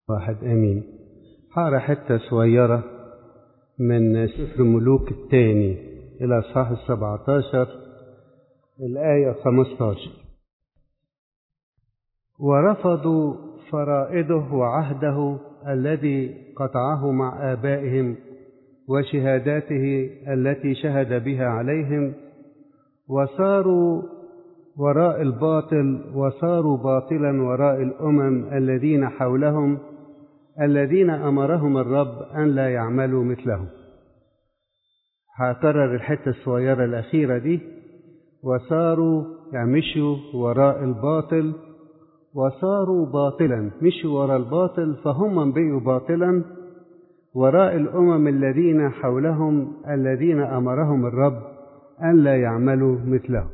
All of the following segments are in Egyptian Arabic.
واحد امين هقرا حته صغيره من سفر ملوك الثاني الى اصحاح السبعتاشر الايه خمستاشر ورفضوا فرائضه وعهده الذي قطعه مع ابائهم وشهاداته التي شهد بها عليهم وصاروا وراء الباطل وصاروا باطلا وراء الامم الذين حولهم الذين امرهم الرب ان لا يعملوا مثلهم هكرر الحته الصغيره الاخيره دي وصاروا يمشوا وراء الباطل وصاروا باطلا مشوا وراء الباطل فهم بقوا باطلا وراء الامم الذين حولهم الذين امرهم الرب ان لا يعملوا مثلهم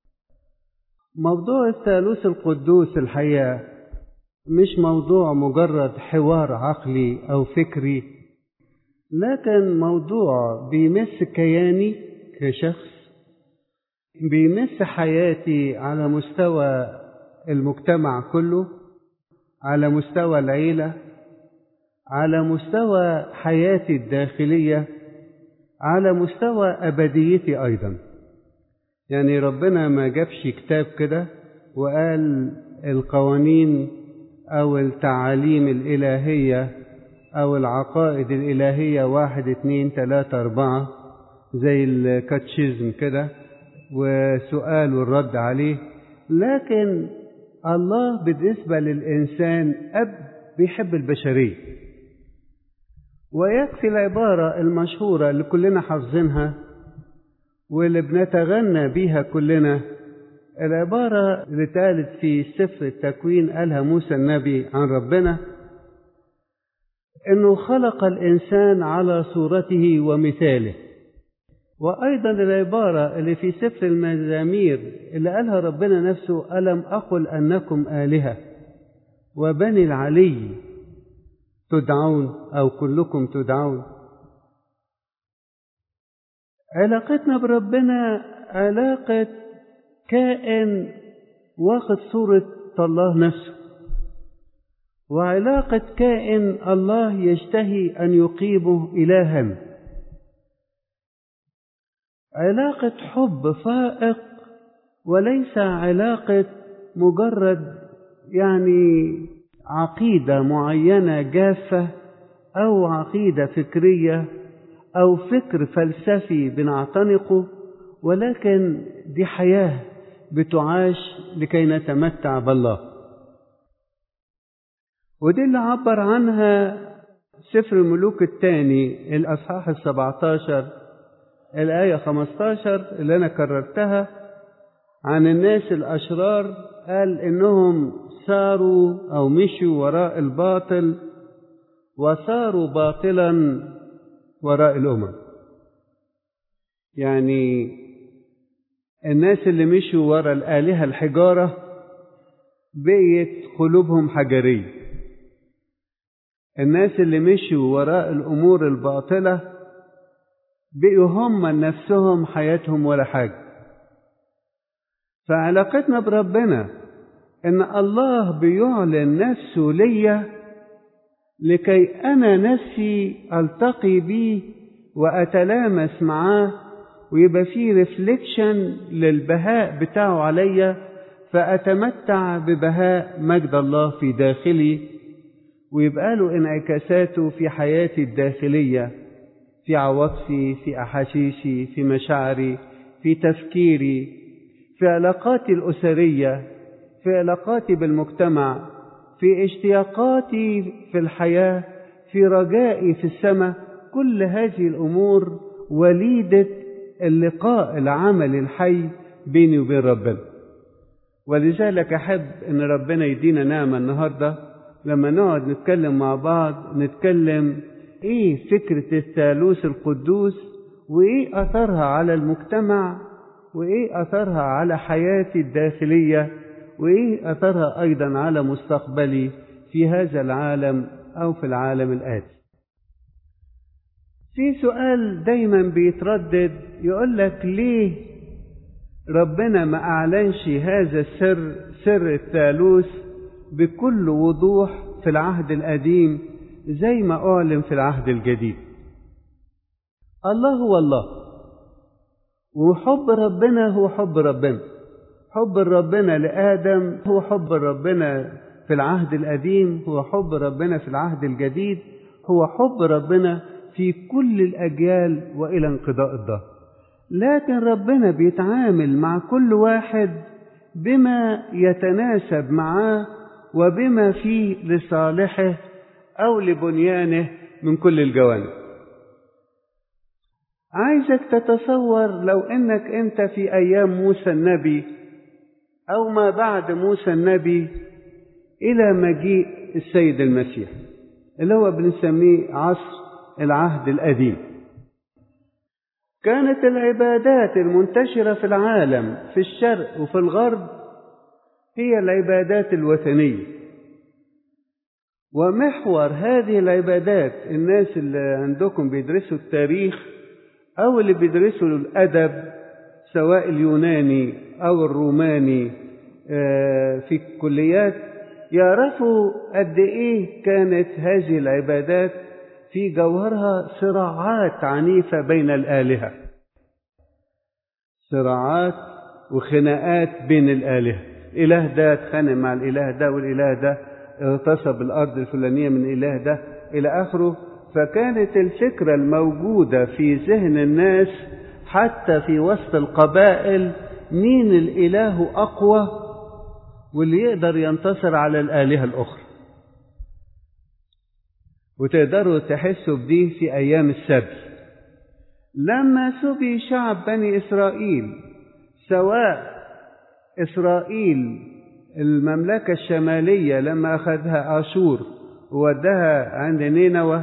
موضوع الثالوث القدوس الحقيقه مش موضوع مجرد حوار عقلي او فكري لكن موضوع بيمس كياني كشخص بيمس حياتي على مستوى المجتمع كله على مستوى العيله على مستوى حياتي الداخليه على مستوى ابديتي ايضا يعني ربنا ما جابش كتاب كده وقال القوانين او التعاليم الالهيه او العقائد الالهيه واحد اتنين تلاته اربعه زي الكاتشيزم كده وسؤال والرد عليه لكن الله بالنسبه للانسان اب بيحب البشريه ويكفي العباره المشهوره اللي كلنا حافظينها واللي بنتغنى بيها كلنا العبارة اللي اتقالت في سفر التكوين قالها موسى النبي عن ربنا انه خلق الانسان على صورته ومثاله وايضا العبارة اللي في سفر المزامير اللي قالها ربنا نفسه الم اقل انكم الهة وبني العلي تدعون او كلكم تدعون علاقتنا بربنا علاقة كائن واخد صورة الله نفسه وعلاقة كائن الله يشتهي أن يقيمه إلها علاقة حب فائق وليس علاقة مجرد يعني عقيدة معينة جافة أو عقيدة فكرية أو فكر فلسفي بنعتنقه ولكن دي حياة بتعاش لكي نتمتع بالله ودي اللي عبر عنها سفر الملوك الثاني الأصحاح السبعتاشر الآية خمستاشر اللي أنا كررتها عن الناس الأشرار قال إنهم ساروا أو مشوا وراء الباطل وصاروا باطلا وراء الأمم يعني الناس اللي مشوا وراء الآلهة الحجارة بقيت قلوبهم حجرية الناس اللي مشوا وراء الأمور الباطلة بقوا هم نفسهم حياتهم ولا حاجة فعلاقتنا بربنا إن الله بيعلن نفسه ليا لكي أنا نفسي ألتقي بيه وأتلامس معاه ويبقى فيه ريفليكشن للبهاء بتاعه عليا فأتمتع ببهاء مجد الله في داخلي ويبقى له انعكاساته في حياتي الداخلية في عواطفي في أحاسيسي في مشاعري في تفكيري في علاقاتي الأسرية في علاقاتي بالمجتمع في اشتياقاتي في الحياة في رجائي في السماء كل هذه الأمور وليدة اللقاء العمل الحي بيني وبين ربنا ولذلك أحب أن ربنا يدينا نعمة النهاردة لما نقعد نتكلم مع بعض نتكلم إيه فكرة الثالوث القدوس وإيه أثرها على المجتمع وإيه أثرها على حياتي الداخلية وإيه أثرها أيضا على مستقبلي في هذا العالم أو في العالم الآتي في سؤال دايما بيتردد يقول لك ليه ربنا ما أعلنش هذا السر سر الثالوث بكل وضوح في العهد القديم زي ما أعلن في العهد الجديد الله هو الله وحب ربنا هو حب ربنا حب ربنا لآدم هو حب ربنا في العهد القديم هو حب ربنا في العهد الجديد هو حب ربنا في كل الأجيال وإلى انقضاء الدهر لكن ربنا بيتعامل مع كل واحد بما يتناسب معاه وبما فيه لصالحه أو لبنيانه من كل الجوانب عايزك تتصور لو انك انت في ايام موسى النبي او ما بعد موسى النبي الى مجيء السيد المسيح اللي هو بنسميه عصر العهد القديم كانت العبادات المنتشره في العالم في الشرق وفي الغرب هي العبادات الوثنيه ومحور هذه العبادات الناس اللي عندكم بيدرسوا التاريخ أو اللي بيدرسوا الأدب سواء اليوناني أو الروماني في الكليات يعرفوا قد إيه كانت هذه العبادات في جوهرها صراعات عنيفة بين الآلهة صراعات وخناقات بين الآلهة الإله ده اتخانق مع الإله ده والإله ده اغتصب الأرض الفلانية من الإله ده إلى آخره فكانت الفكرة الموجودة في ذهن الناس حتى في وسط القبائل مين الإله أقوى واللي يقدر ينتصر على الآلهة الأخرى وتقدروا تحسوا بدي في أيام السبي لما سبي شعب بني إسرائيل سواء إسرائيل المملكة الشمالية لما أخذها آشور وودها عند نينوى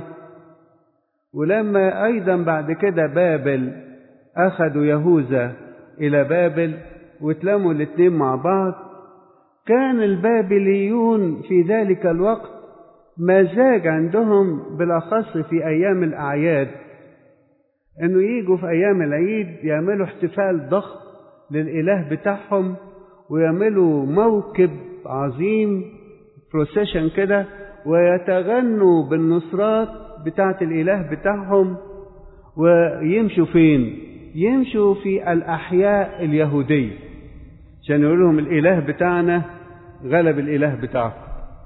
ولما أيضا بعد كده بابل أخذوا يهوذا إلى بابل واتلموا الاتنين مع بعض كان البابليون في ذلك الوقت مزاج عندهم بالأخص في أيام الأعياد إنه يجوا في أيام العيد يعملوا احتفال ضخم للإله بتاعهم ويعملوا موكب عظيم بروسيشن كده ويتغنوا بالنصرات بتاعة الإله بتاعهم ويمشوا فين؟ يمشوا في الأحياء اليهودية عشان يقول لهم الإله بتاعنا غلب الإله بتاعكم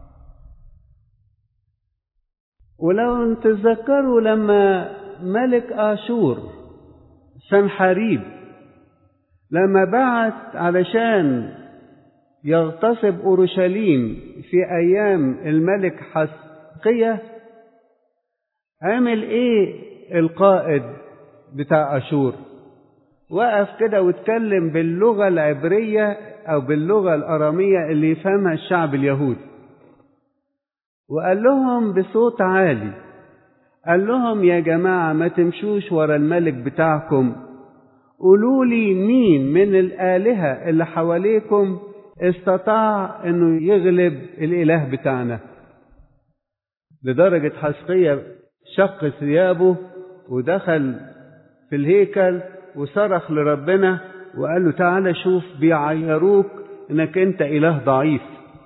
ولو تتذكروا لما ملك آشور سنحاريب لما بعت علشان يغتصب أورشليم في أيام الملك حسقية عمل إيه القائد بتاع أشور وقف كده واتكلم باللغة العبرية أو باللغة الأرامية اللي يفهمها الشعب اليهودي وقال لهم بصوت عالي قال لهم يا جماعة ما تمشوش ورا الملك بتاعكم قولوا لي مين من الآلهة اللي حواليكم استطاع انه يغلب الاله بتاعنا لدرجة حسقية شق ثيابه ودخل في الهيكل وصرخ لربنا وقال له تعالى شوف بيعيروك انك انت اله ضعيف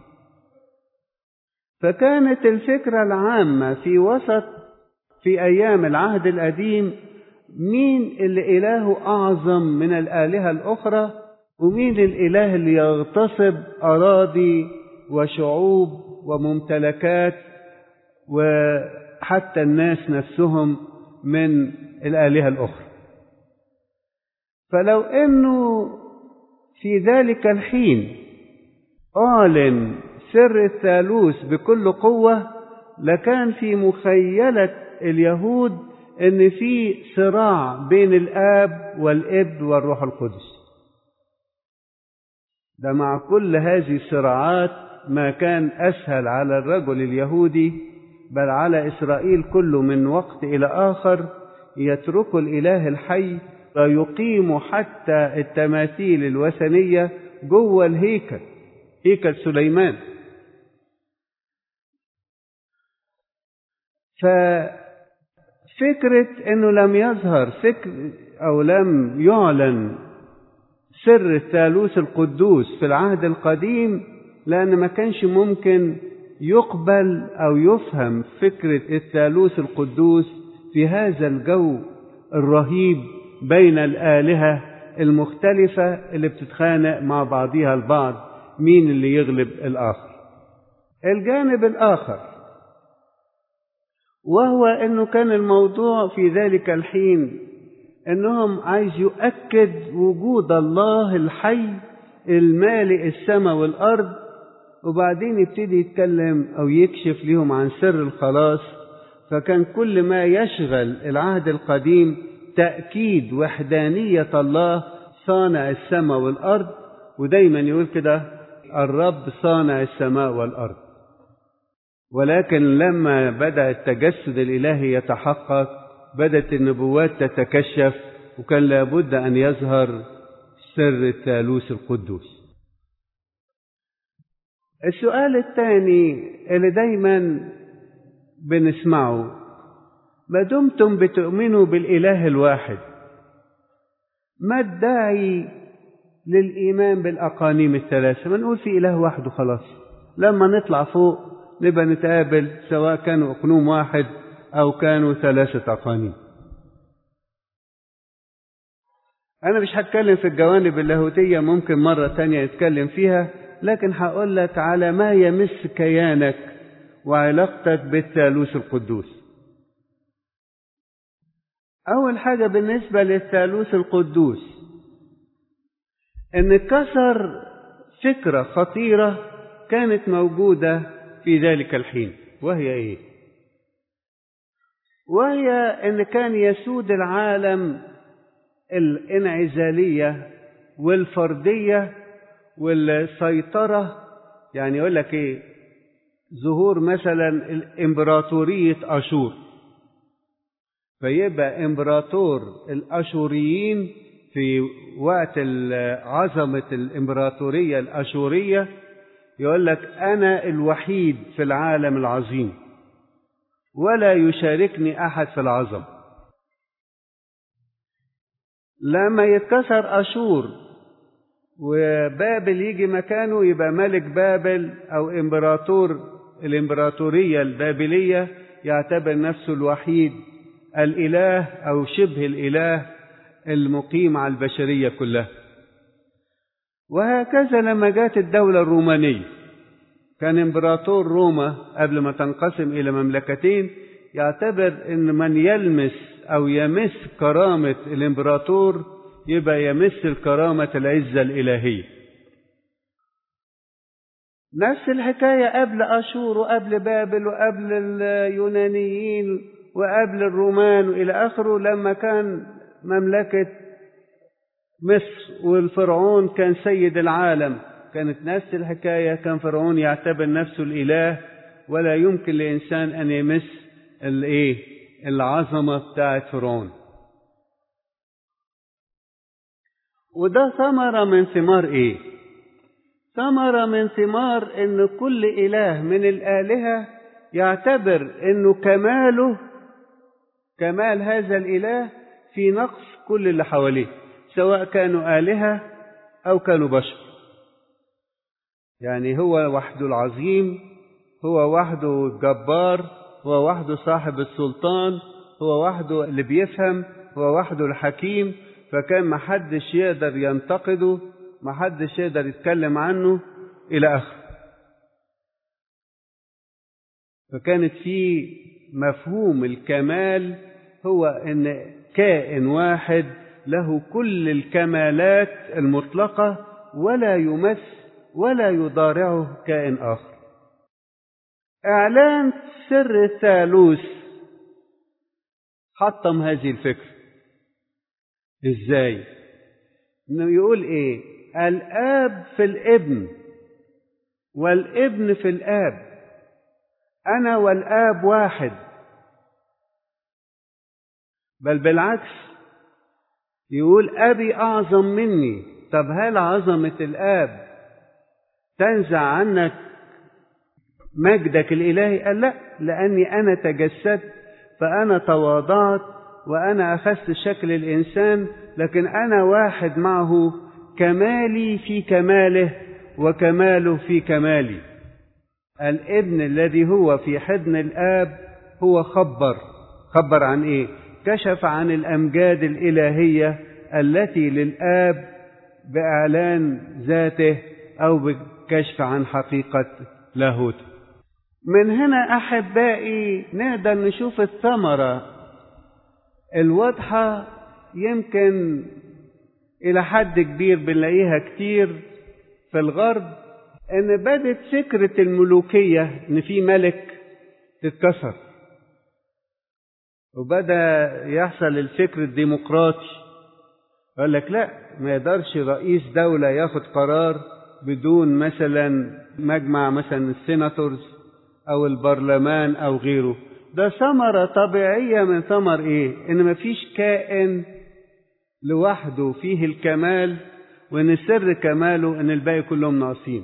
فكانت الفكرة العامة في وسط في ايام العهد القديم مين اللي الهه اعظم من الالهة الاخرى ومين الاله اللي يغتصب اراضي وشعوب وممتلكات وحتى الناس نفسهم من الالهه الاخرى فلو انه في ذلك الحين اعلن سر الثالوث بكل قوه لكان في مخيله اليهود ان في صراع بين الاب والابن والروح القدس ده مع كل هذه الصراعات ما كان اسهل على الرجل اليهودي بل على اسرائيل كله من وقت الى اخر يترك الاله الحي ويقيم حتى التماثيل الوثنيه جوه الهيكل هيكل سليمان ففكره انه لم يظهر فكر او لم يعلن سر الثالوث القدوس في العهد القديم لأن ما كانش ممكن يقبل أو يفهم فكرة الثالوث القدوس في هذا الجو الرهيب بين الآلهة المختلفة اللي بتتخانق مع بعضها البعض مين اللي يغلب الآخر الجانب الآخر وهو أنه كان الموضوع في ذلك الحين أنهم عايز يؤكد وجود الله الحي المالئ السماء والأرض وبعدين يبتدي يتكلم أو يكشف لهم عن سر الخلاص فكان كل ما يشغل العهد القديم تأكيد وحدانية الله صانع السماء والأرض ودايما يقول كده الرب صانع السماء والأرض ولكن لما بدأ التجسد الإلهي يتحقق بدأت النبوات تتكشف وكان لابد أن يظهر سر الثالوث القدوس السؤال الثاني اللي دايما بنسمعه ما دمتم بتؤمنوا بالإله الواحد ما الداعي للإيمان بالأقانيم الثلاثة ما نقول في إله واحد وخلاص لما نطلع فوق نبقى نتقابل سواء كانوا أقنوم واحد أو كانوا ثلاثة أقانيم أنا مش هتكلم في الجوانب اللاهوتية ممكن مرة تانية نتكلم فيها لكن هقول لك على ما يمس كيانك وعلاقتك بالثالوث القدوس أول حاجة بالنسبة للثالوث القدوس إن كسر فكرة خطيرة كانت موجودة في ذلك الحين وهي إيه؟ وهي إن كان يسود العالم الانعزالية والفردية والسيطرة يعني يقول لك إيه؟ ظهور مثلا الإمبراطورية أشور فيبقى إمبراطور الأشوريين في وقت عظمة الإمبراطورية الأشورية يقول لك أنا الوحيد في العالم العظيم ولا يشاركني أحد في العظم لما يتكسر أشور وبابل يجي مكانه يبقى ملك بابل أو إمبراطور الإمبراطورية البابلية يعتبر نفسه الوحيد الإله أو شبه الإله المقيم على البشرية كلها وهكذا لما جاءت الدولة الرومانية كان إمبراطور روما قبل ما تنقسم إلى مملكتين يعتبر أن من يلمس أو يمس كرامة الإمبراطور يبقى يمس الكرامة العزة الإلهية نفس الحكاية قبل أشور وقبل بابل وقبل اليونانيين وقبل الرومان وإلى آخره لما كان مملكة مصر والفرعون كان سيد العالم كانت نفس الحكاية كان فرعون يعتبر نفسه الإله ولا يمكن لإنسان أن يمس الإيه العظمة بتاعت فرعون وده ثمرة من ثمار إيه ثمرة من ثمار إن كل إله من الآلهة يعتبر إنه كماله كمال هذا الإله في نقص كل اللي حواليه سواء كانوا آلهة أو كانوا بشر يعني هو وحده العظيم هو وحده الجبار هو وحده صاحب السلطان هو وحده اللي بيفهم هو وحده الحكيم فكان محدش يقدر ينتقده محدش يقدر يتكلم عنه إلى آخره فكانت في مفهوم الكمال هو ان كائن واحد له كل الكمالات المطلقه ولا يمس ولا يضارعه كائن اخر اعلان سر الثالوث حطم هذه الفكره ازاي انه يقول ايه الاب في الابن والابن في الاب انا والاب واحد بل بالعكس يقول أبي أعظم مني طب هل عظمة الآب تنزع عنك مجدك الإلهي قال لا لأني أنا تجسدت فأنا تواضعت وأنا أخذت شكل الإنسان لكن أنا واحد معه كمالي في كماله وكماله في كمالي الابن الذي هو في حضن الآب هو خبر خبر عن إيه كشف عن الأمجاد الإلهية التي للآب بإعلان ذاته أو بكشف عن حقيقة لاهوته من هنا أحبائي نقدر نشوف الثمرة الواضحة يمكن إلى حد كبير بنلاقيها كتير في الغرب إن بدت فكرة الملوكية إن في ملك تتكسر وبدأ يحصل الفكر الديمقراطي يقول لك لا ما يقدرش رئيس دولة ياخد قرار بدون مثلا مجمع مثلا السيناتورز أو البرلمان أو غيره ده ثمرة طبيعية من ثمر إيه؟ إن مفيش كائن لوحده فيه الكمال وإن سر كماله إن الباقي كلهم ناقصين.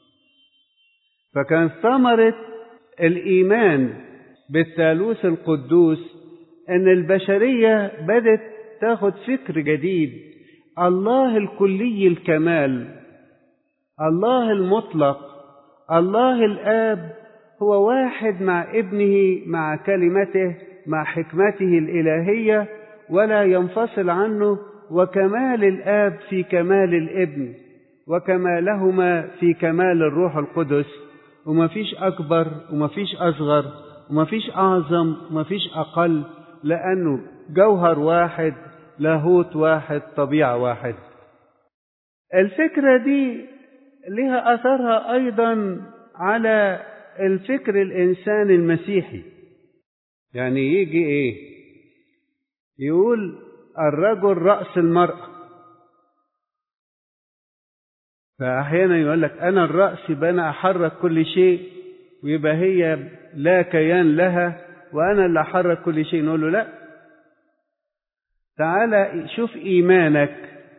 فكان ثمرة الإيمان بالثالوث القدوس إن البشرية بدت تاخد فكر جديد الله الكلي الكمال الله المطلق الله الآب هو واحد مع ابنه مع كلمته مع حكمته الإلهية ولا ينفصل عنه وكمال الآب في كمال الابن وكمالهما في كمال الروح القدس وما فيش أكبر وما فيش أصغر وما فيش أعظم وما فيش أقل لأنه جوهر واحد لاهوت واحد طبيعة واحد الفكرة دي لها أثرها أيضا على الفكر الإنسان المسيحي يعني يجي إيه يقول الرجل رأس المرأة فأحيانا يقول لك أنا الرأس يبقى أنا أحرك كل شيء ويبقى هي لا كيان لها وأنا اللي أحرك كل شيء نقول له لا تعالى شوف إيمانك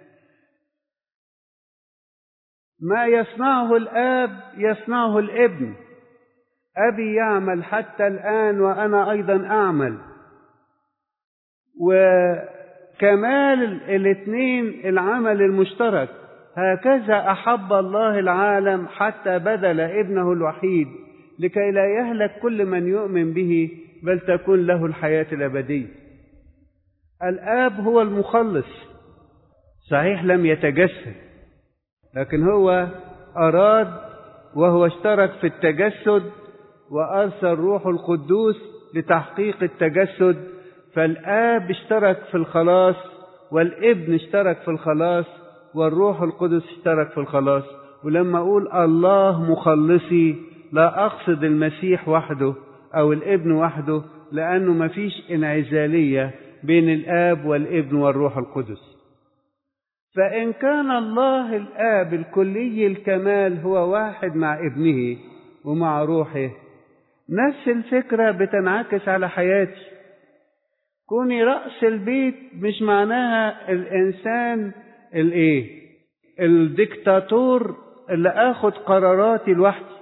ما يصنعه الآب يصنعه الابن أبي يعمل حتى الآن وأنا أيضا أعمل وكمال الاثنين العمل المشترك هكذا أحب الله العالم حتى بذل ابنه الوحيد لكي لا يهلك كل من يؤمن به بل تكون له الحياة الأبدية الآب هو المخلص صحيح لم يتجسد لكن هو أراد وهو اشترك في التجسد وأرسل روح القدوس لتحقيق التجسد فالآب اشترك في الخلاص والابن اشترك في الخلاص والروح القدس اشترك في الخلاص ولما أقول الله مخلصي لا أقصد المسيح وحده أو الابن وحده لأنه مفيش انعزالية بين الآب والابن والروح القدس فإن كان الله الآب الكلي الكمال هو واحد مع ابنه ومع روحه نفس الفكرة بتنعكس على حياتي كوني رأس البيت مش معناها الإنسان الإيه الدكتاتور اللي آخد قراراتي لوحدي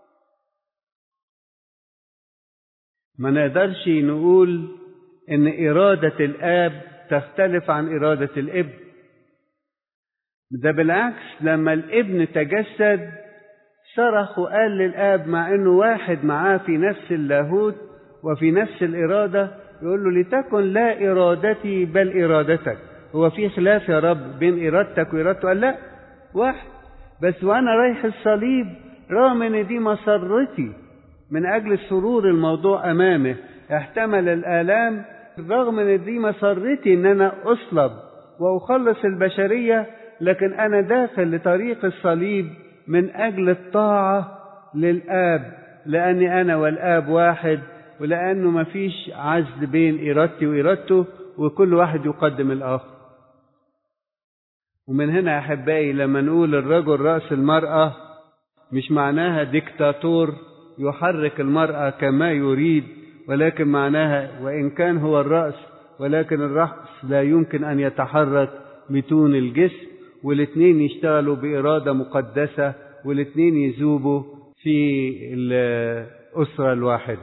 ما نقدرش نقول إن إرادة الآب تختلف عن إرادة الابن ده بالعكس لما الابن تجسد صرخ وقال للآب مع إنه واحد معاه في نفس اللاهوت وفي نفس الإرادة يقول له لتكن لا إرادتي بل إرادتك هو في خلاف يا رب بين إرادتك وإرادته قال لا واحد بس وأنا رايح الصليب رغم إن دي مسرتي من أجل السرور الموضوع أمامه احتمل الآلام رغم إن دي مسرتي إن أنا أصلب وأخلص البشرية لكن أنا داخل لطريق الصليب من أجل الطاعة للآب لأني أنا والآب واحد ولأنه ما فيش عزل بين إرادتي وإرادته وكل واحد يقدم الآخر ومن هنا أحبائي لما نقول الرجل رأس المرأة مش معناها ديكتاتور يحرك المرأة كما يريد ولكن معناها وإن كان هو الرأس ولكن الرأس لا يمكن أن يتحرك بدون الجسم والاثنين يشتغلوا بإرادة مقدسة والاثنين يذوبوا في الأسرة الواحدة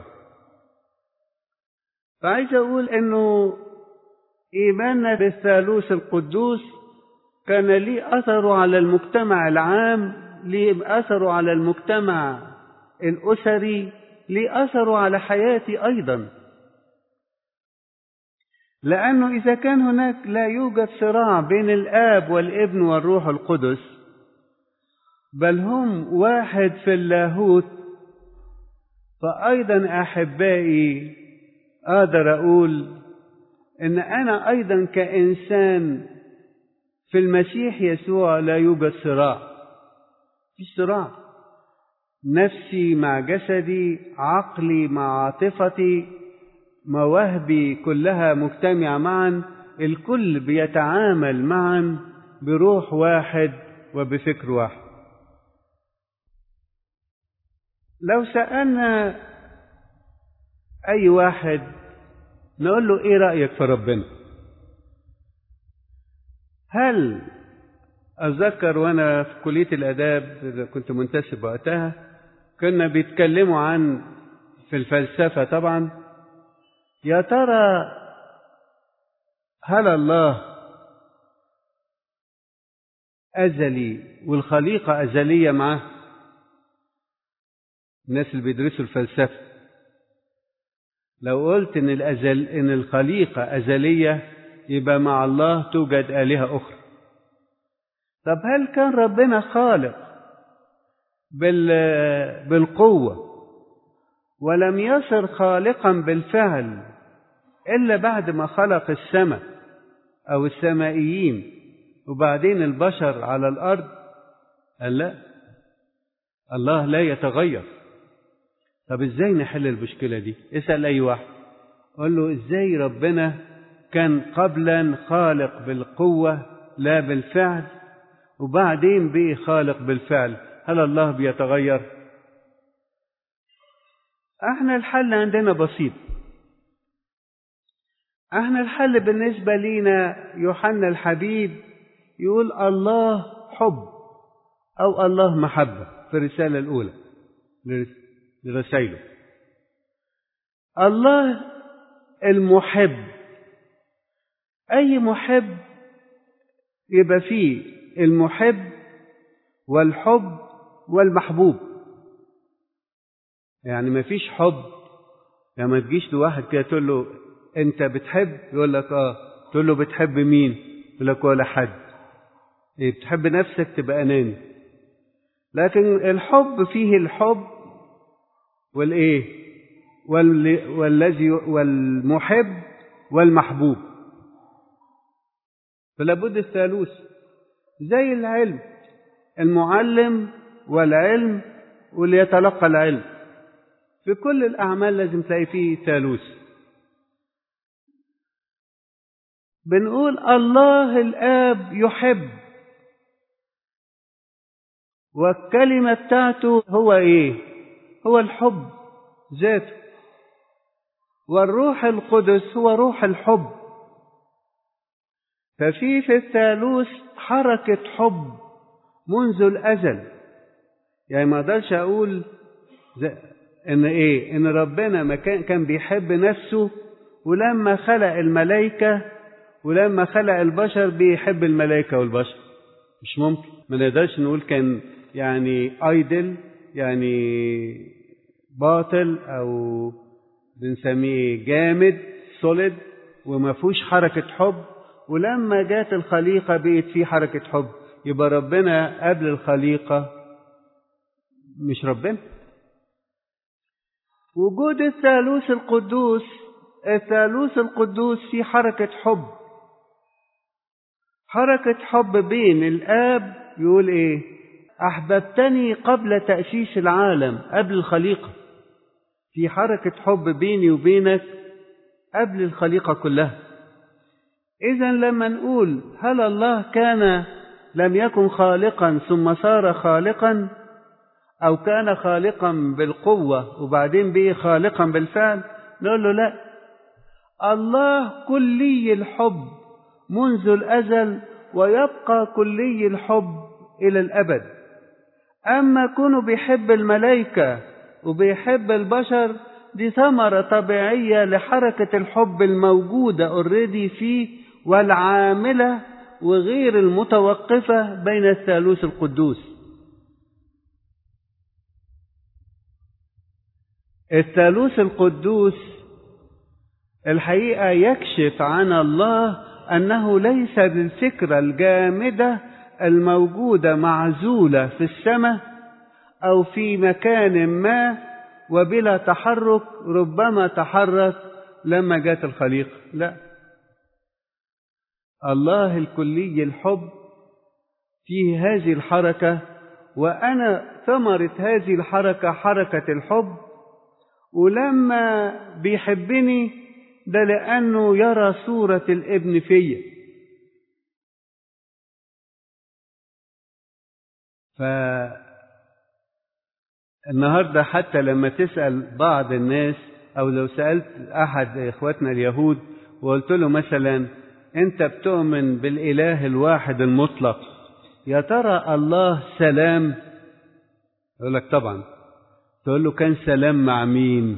فعايز أقول إنه إيماننا بالثالوث القدوس كان ليه أثره على المجتمع العام ليه أثره على المجتمع الأسري ليه أثره على حياتي أيضا لأنه إذا كان هناك لا يوجد صراع بين الآب والابن والروح القدس بل هم واحد في اللاهوت فأيضا أحبائي أقدر أقول إن أنا أيضا كإنسان في المسيح يسوع لا يوجد صراع في صراع نفسي مع جسدي عقلي مع عاطفتي مواهبي كلها مجتمعة معا الكل بيتعامل معا بروح واحد وبفكر واحد لو سألنا أي واحد نقول له إيه رأيك في ربنا هل أتذكر وأنا في كلية الآداب إذا كنت منتسب وقتها كنا بيتكلموا عن في الفلسفة طبعا يا ترى هل الله أزلي والخليقة أزلية معه الناس اللي بيدرسوا الفلسفة لو قلت إن الأزل إن الخليقة أزلية يبقى مع الله توجد آلهة أخرى طب هل كان ربنا خالق بال بالقوة ولم يصر خالقا بالفعل إلا بعد ما خلق السماء أو السمائيين وبعدين البشر على الأرض قال لا الله لا يتغير طب ازاي نحل المشكلة دي اسأل أي واحد قول له ازاي ربنا كان قبلا خالق بالقوة لا بالفعل وبعدين بقي خالق بالفعل هل الله بيتغير احنا الحل عندنا بسيط احنا الحل بالنسبة لينا يوحنا الحبيب يقول الله حب او الله محبة في الرسالة الاولى لرسائله الله المحب اي محب يبقى فيه المحب والحب والمحبوب يعني ما فيش حب يعني ما تجيش لواحد كده تقول له انت بتحب يقول لك اه تقول له بتحب مين يقول لك ولا حد إيه بتحب نفسك تبقى اناني لكن الحب فيه الحب والايه والذي والمحب والمحبوب فلا بد الثالوث زي العلم المعلم والعلم واللي يتلقى العلم في كل الأعمال لازم تلاقي فيه ثالوث بنقول الله الآب يحب والكلمة بتاعته هو إيه؟ هو الحب ذاته والروح القدس هو روح الحب ففي في الثالوث حركة حب منذ الأزل يعني ما اقدرش أقول إن إيه إن ربنا ما كان كان بيحب نفسه ولما خلق الملائكة ولما خلق البشر بيحب الملائكة والبشر مش ممكن ما نقدرش نقول كان يعني ايدل يعني باطل او بنسميه جامد سوليد وما فيهوش حركة حب ولما جات الخليقة بقت فيه حركة حب يبقى ربنا قبل الخليقة مش ربنا وجود الثالوث القدوس الثالوث القدوس فيه حركة حب حركة حب بين الآب يقول إيه أحببتني قبل تأسيس العالم قبل الخليقة في حركة حب بيني وبينك قبل الخليقة كلها إذا لما نقول هل الله كان لم يكن خالقا ثم صار خالقا أو كان خالقا بالقوة وبعدين بقي خالقا بالفعل نقول له لا الله كلي الحب منذ الأزل ويبقى كلي الحب إلى الأبد أما كونه بيحب الملائكة وبيحب البشر دي ثمرة طبيعية لحركة الحب الموجودة اوريدي فيه والعاملة وغير المتوقفة بين الثالوث القدوس الثالوث القدوس الحقيقة يكشف عن الله أنه ليس بالفكرة الجامدة الموجودة معزولة في السماء أو في مكان ما وبلا تحرك ربما تحرك لما جاءت الخليقة لا الله الكلي الحب فيه هذه الحركة وأنا ثمرة هذه الحركة حركة الحب ولما بيحبني ده لأنه يرى صورة الابن فيا فالنهاردة حتى لما تسأل بعض الناس أو لو سألت أحد إخواتنا اليهود وقلت له مثلا أنت بتؤمن بالإله الواحد المطلق يا ترى الله سلام يقول لك طبعا تقول له كان سلام مع مين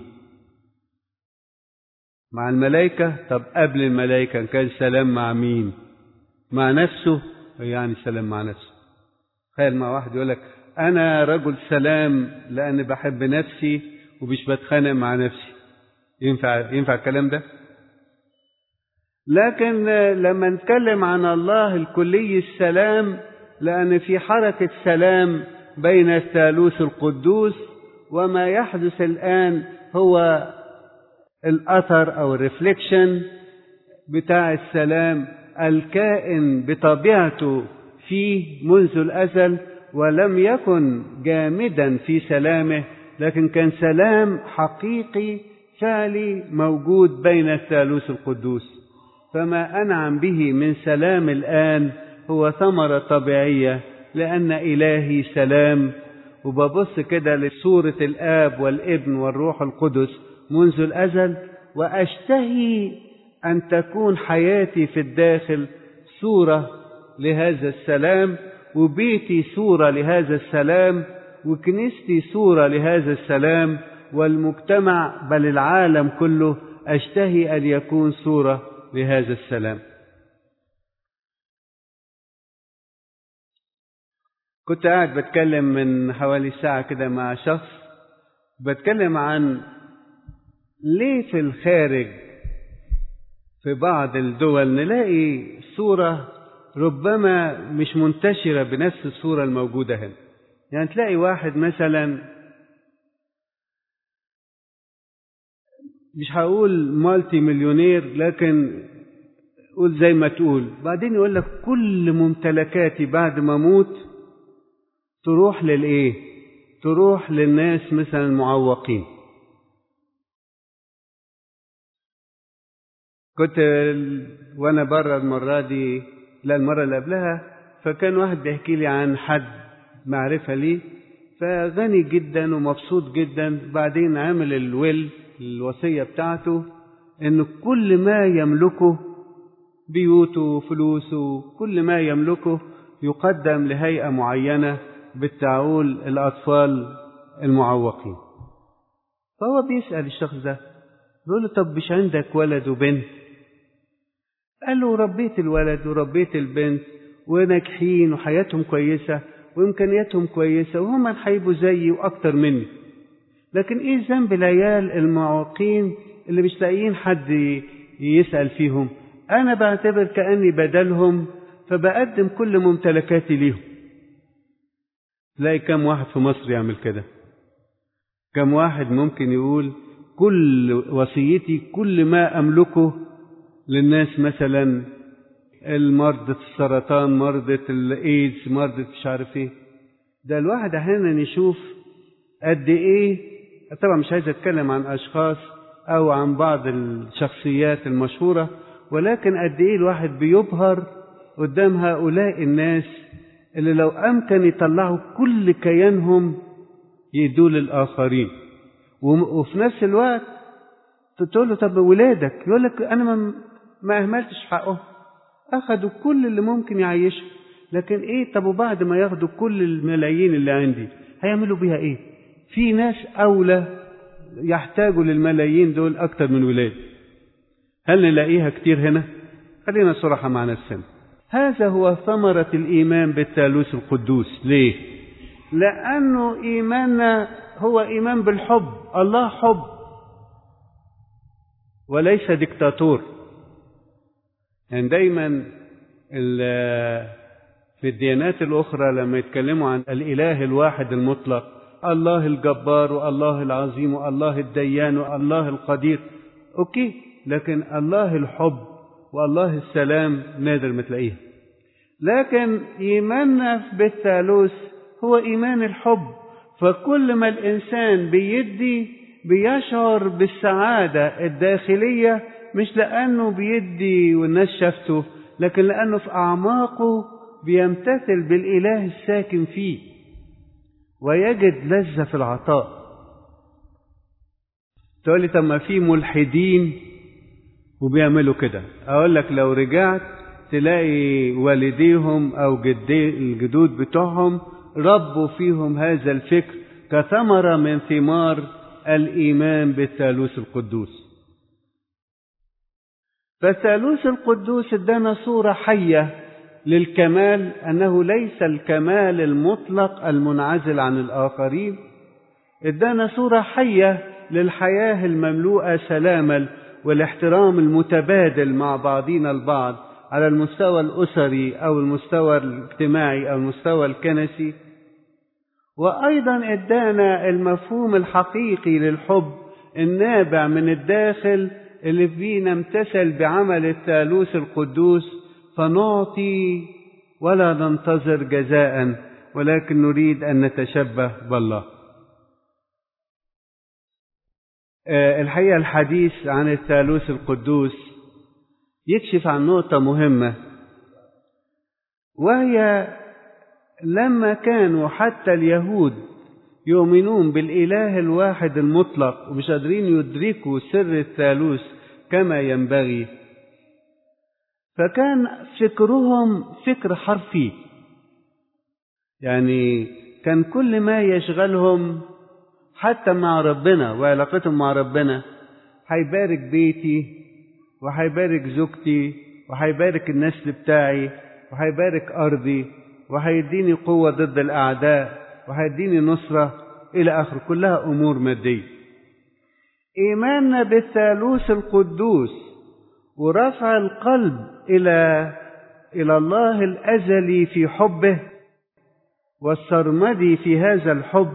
مع الملائكة طب قبل الملائكة كان سلام مع مين مع نفسه يعني سلام مع نفسه تخيل مع واحد يقول لك أنا رجل سلام لأن بحب نفسي ومش بتخانق مع نفسي ينفع ينفع الكلام ده؟ لكن لما نتكلم عن الله الكلي السلام لأن في حركة سلام بين الثالوث القدوس وما يحدث الآن هو الأثر أو الرفليكشن بتاع السلام الكائن بطبيعته فيه منذ الأزل ولم يكن جامدا في سلامه لكن كان سلام حقيقي فعلي موجود بين الثالوث القدوس فما أنعم به من سلام الآن هو ثمرة طبيعية لأن إلهي سلام وببص كده لصورة الآب والابن والروح القدس منذ الأزل وأشتهي أن تكون حياتي في الداخل صورة لهذا السلام وبيتي صورة لهذا السلام وكنيستي صورة لهذا السلام والمجتمع بل العالم كله أشتهي أن يكون صورة لهذا السلام كنت قاعد بتكلم من حوالي ساعة كده مع شخص بتكلم عن ليه في الخارج في بعض الدول نلاقي صورة ربما مش منتشرة بنفس الصورة الموجودة هنا يعني تلاقي واحد مثلا مش هقول مالتي مليونير لكن قول زي ما تقول بعدين يقول لك كل ممتلكاتي بعد ما اموت تروح للايه تروح للناس مثلا المعوقين كنت وانا بره المره دي لا المره اللي قبلها فكان واحد بيحكي لي عن حد معرفه ليه فغني جدا ومبسوط جدا بعدين عامل الويل الوصيه بتاعته ان كل ما يملكه بيوته فلوسه كل ما يملكه يقدم لهيئه معينه بالتعول الأطفال المعوقين فهو بيسأل الشخص ده بيقول له طب مش عندك ولد وبنت قال له ربيت الولد وربيت البنت وناجحين وحياتهم كويسة وإمكانياتهم كويسة وهم هيبقوا زيي وأكتر مني لكن إيه ذنب العيال المعوقين اللي مش لاقيين حد يسأل فيهم أنا بعتبر كأني بدلهم فبقدم كل ممتلكاتي ليهم تلاقي كم واحد في مصر يعمل كده كم واحد ممكن يقول كل وصيتي كل ما أملكه للناس مثلا المرضى السرطان مرضى الايدز مرضى مش عارف ايه ده الواحد احيانا يشوف قد ايه طبعا مش عايز اتكلم عن اشخاص او عن بعض الشخصيات المشهوره ولكن قد ايه الواحد بيبهر قدام هؤلاء الناس اللي لو أمكن يطلعوا كل كيانهم يدوا للآخرين وفي نفس الوقت تقول له طب ولادك يقول لك أنا ما, ما أهملتش حقهم أخدوا كل اللي ممكن يعيشهم لكن إيه طب وبعد ما ياخدوا كل الملايين اللي عندي هيعملوا بيها إيه في ناس أولى يحتاجوا للملايين دول أكتر من ولاد هل نلاقيها كتير هنا خلينا صراحة مع نفسنا هذا هو ثمرة الإيمان بالثالوث القدوس ليه؟ لأنه إيماننا هو إيمان بالحب الله حب وليس ديكتاتور يعني دايما في الديانات الأخرى لما يتكلموا عن الإله الواحد المطلق الله الجبار والله العظيم والله الديان والله القدير أوكي لكن الله الحب والله السلام نادر ما تلاقيها لكن إيماننا بالثالوث هو إيمان الحب فكل ما الإنسان بيدي بيشعر بالسعادة الداخلية مش لأنه بيدي والناس شافته لكن لأنه في أعماقه بيمتثل بالإله الساكن فيه ويجد لذة في العطاء تقول لي طب ما في ملحدين وبيعملوا كده أقول لك لو رجعت تلاقي والديهم أو جدي الجدود بتوعهم ربوا فيهم هذا الفكر كثمرة من ثمار الإيمان بالثالوث القدوس فالثالوث القدوس ادانا صورة حية للكمال أنه ليس الكمال المطلق المنعزل عن الآخرين ادانا صورة حية للحياة المملوءة سلاما والاحترام المتبادل مع بعضنا البعض على المستوى الأسري أو المستوى الاجتماعي أو المستوى الكنسي وأيضا ادانا المفهوم الحقيقي للحب النابع من الداخل اللي فيه نمتثل بعمل الثالوث القدوس فنعطي ولا ننتظر جزاء ولكن نريد أن نتشبه بالله الحقيقة الحديث عن الثالوث القدوس يكشف عن نقطة مهمة وهي لما كانوا حتى اليهود يؤمنون بالإله الواحد المطلق ومش قادرين يدركوا سر الثالوث كما ينبغي فكان فكرهم فكر حرفي يعني كان كل ما يشغلهم حتى مع ربنا وعلاقتهم مع ربنا هيبارك بيتي وهيبارك زوجتي وهيبارك النسل بتاعي وهيبارك أرضي وهيديني قوة ضد الأعداء وهيديني نصرة إلى آخر كلها أمور مادية إيماننا بالثالوث القدوس ورفع القلب إلى إلى الله الأزلي في حبه والسرمدي في هذا الحب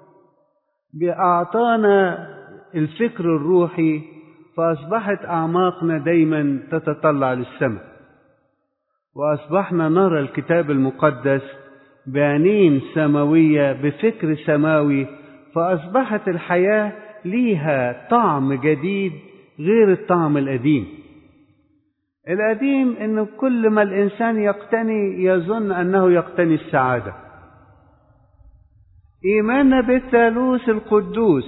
بأعطانا الفكر الروحي فأصبحت أعماقنا دايما تتطلع للسماء وأصبحنا نرى الكتاب المقدس بعينين سماوية بفكر سماوي فأصبحت الحياة ليها طعم جديد غير الطعم القديم القديم انه كل ما الانسان يقتني يظن انه يقتني السعاده ايماننا بالثالوث القدوس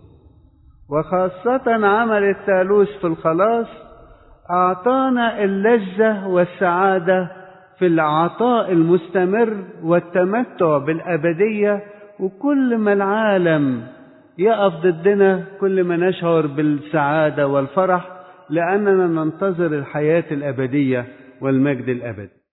وخاصه عمل الثالوث في الخلاص اعطانا اللذه والسعاده في العطاء المستمر والتمتع بالابديه وكل ما العالم يقف ضدنا كل ما نشعر بالسعاده والفرح لأننا ننتظر الحياة الأبدية والمجد الأبدي